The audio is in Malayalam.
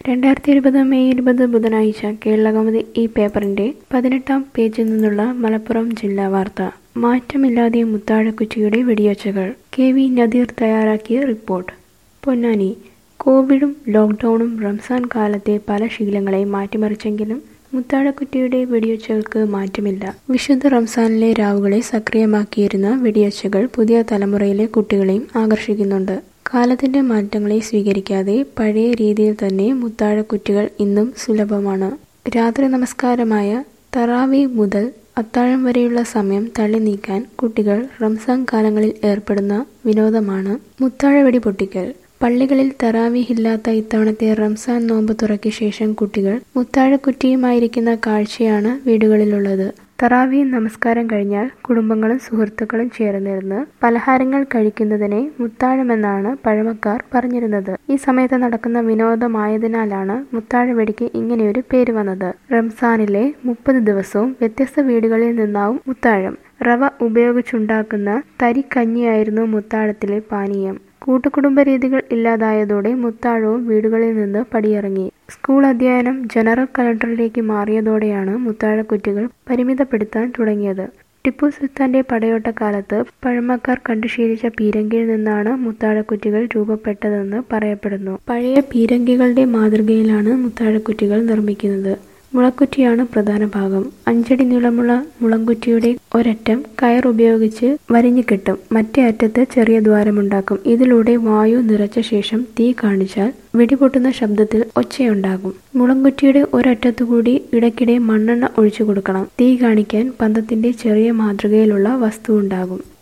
രണ്ടായിരത്തി ഇരുപത് മെയ് ഇരുപത് ബുധനാഴ്ച കേരളകൗമുദി ഈ പേപ്പറിന്റെ പതിനെട്ടാം പേജിൽ നിന്നുള്ള മലപ്പുറം ജില്ലാ വാർത്ത മാറ്റമില്ലാതെ മുത്താഴക്കുറ്റിയുടെ വെടിയൊച്ചകൾ കെ വി നദീർ തയ്യാറാക്കിയ റിപ്പോർട്ട് പൊന്നാനി കോവിഡും ലോക്ക്ഡൌണും റംസാൻ കാലത്തെ പല ശീലങ്ങളെ മാറ്റിമറിച്ചെങ്കിലും മുത്താഴക്കുറ്റിയുടെ വെടിയൊച്ചകൾക്ക് മാറ്റമില്ല വിശുദ്ധ റംസാനിലെ രാവുകളെ സക്രിയമാക്കിയിരുന്ന വെടിയൊച്ചകൾ പുതിയ തലമുറയിലെ കുട്ടികളെയും ആകർഷിക്കുന്നുണ്ട് കാലത്തിന്റെ മാറ്റങ്ങളെ സ്വീകരിക്കാതെ പഴയ രീതിയിൽ തന്നെ മുത്താഴക്കുറ്റികൾ ഇന്നും സുലഭമാണ് രാത്രി നമസ്കാരമായ തറാവി മുതൽ അത്താഴം വരെയുള്ള സമയം തള്ളി നീക്കാൻ കുട്ടികൾ റംസാൻ കാലങ്ങളിൽ ഏർപ്പെടുന്ന വിനോദമാണ് മുത്താഴ വെടി പൊട്ടിക്കൽ പള്ളികളിൽ തറാവീഹില്ലാത്ത ഇത്തവണത്തെ റംസാൻ നോമ്പ് തുറക്കിയ ശേഷം കുട്ടികൾ മുത്താഴക്കുറ്റിയുമായിരിക്കുന്ന കാഴ്ചയാണ് വീടുകളിലുള്ളത് തറാവി നമസ്കാരം കഴിഞ്ഞാൽ കുടുംബങ്ങളും സുഹൃത്തുക്കളും ചേർന്നിരുന്ന് പലഹാരങ്ങൾ കഴിക്കുന്നതിനെ മുത്താഴമെന്നാണ് പഴമക്കാർ പറഞ്ഞിരുന്നത് ഈ സമയത്ത് നടക്കുന്ന വിനോദമായതിനാലാണ് മുത്താഴ വെടിക്ക് ഇങ്ങനെയൊരു പേര് വന്നത് റംസാനിലെ മുപ്പത് ദിവസവും വ്യത്യസ്ത വീടുകളിൽ നിന്നാവും മുത്താഴം റവ ഉപയോഗിച്ചുണ്ടാക്കുന്ന തരിക്കഞ്ഞിയായിരുന്നു മുത്താഴത്തിലെ പാനീയം കൂട്ടുകുടുംബ രീതികൾ ഇല്ലാതായതോടെ മുത്താഴവും വീടുകളിൽ നിന്ന് പടിയിറങ്ങി സ്കൂൾ അധ്യയനം ജനറൽ കലണ്ടറിലേക്ക് മാറിയതോടെയാണ് മുത്താഴക്കുറ്റികൾ പരിമിതപ്പെടുത്താൻ തുടങ്ങിയത് ടിപ്പു സുൽത്താന്റെ പടയോട്ടക്കാലത്ത് പഴമക്കാർ കണ്ടുശീലിച്ച പീരങ്കിയിൽ നിന്നാണ് മുത്താഴക്കുറ്റികൾ രൂപപ്പെട്ടതെന്ന് പറയപ്പെടുന്നു പഴയ പീരങ്കികളുടെ മാതൃകയിലാണ് മുത്താഴക്കുറ്റികൾ നിർമ്മിക്കുന്നത് മുളക്കുറ്റിയാണ് പ്രധാന ഭാഗം അഞ്ചടി നീളമുള്ള മുളങ്കുറ്റിയുടെ ഒരറ്റം കയർ ഉപയോഗിച്ച് വരിഞ്ഞു കെട്ടും മറ്റേ അറ്റത്ത് ചെറിയ ദ്വാരമുണ്ടാക്കും ഇതിലൂടെ വായു നിറച്ച ശേഷം തീ കാണിച്ചാൽ വെടിപൊട്ടുന്ന ശബ്ദത്തിൽ ഒച്ചയുണ്ടാകും മുളങ്കുറ്റിയുടെ ഒരറ്റത്തുകൂടി ഇടയ്ക്കിടെ മണ്ണെണ്ണ ഒഴിച്ചു കൊടുക്കണം തീ കാണിക്കാൻ പന്തത്തിന്റെ ചെറിയ മാതൃകയിലുള്ള വസ്തു ഉണ്ടാകും